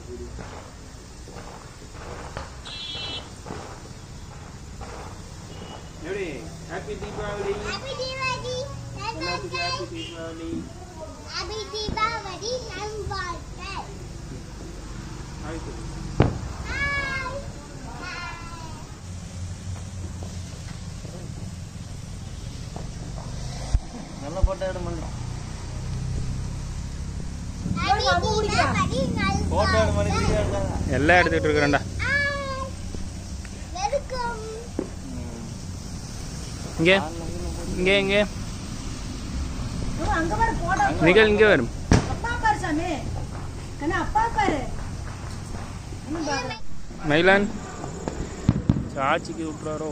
எப்படி happy Deepavali Happy Diwali! எல்லாத்துக்கும் happy Deepavali Happy Diwali! நல்வாழ்த்துக்கள். ஹாய் சொல்லு. Hi! நல்ல போட்டோ எடு மல்லி Happy Diwali! போட்டோ எடு மல்லி நல்வாழ்த்துக்கள். வீடியோ எடுத்தாங்க எல்லாம் எடுத்துட்டு இருக்கிறேன்டா Hi! Welcome. இங்க இங்க இங்க ஓ, அங்க பாரு போடா நிகழ் இங்க வரும் அப்பா பாரு சாமி கண்ணா அப்பா பாரு இன்னும் பாரு. மயிலான் சாட்சிக்கு விட்டுறாரோ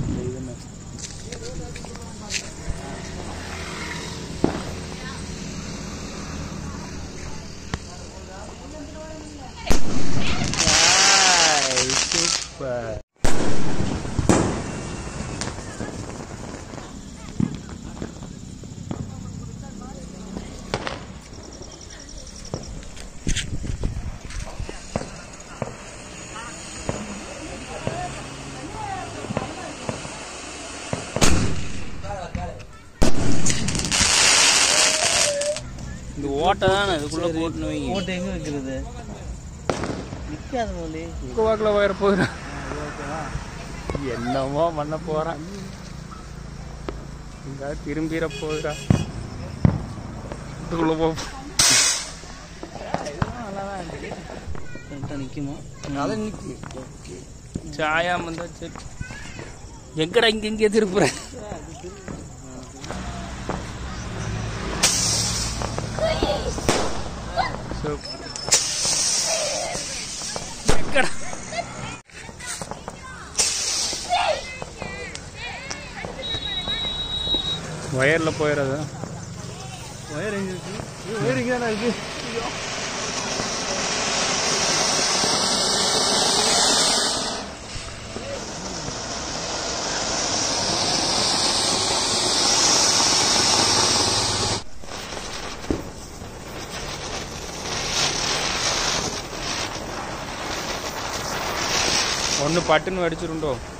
சூப்பர் இந்த ஓட்டை தானே இதுக்குள்ள போட்டுன்னு வைங்க போட்டு எங்க வைக்கிறது நிக்காத மல்லி வாக்கில் வயர போயிடும் என்னமோ பண்ண போறான் இங்க திரும்பிட போகிறா இதுக்குள்ள போ கரெக்டாக நிக்குமா அதை நிக்கு சாயா வந்தா சரி எங்கடா இங்க இங்கே திருப்புற எங்கடா ஒயர்ல போயிடாதா ஒயர் எங்க இருக்கு ஒயர் எங்க தானே இருக்கு ஒன்று பட்டுன்னு வெடிச்சிருண்டோ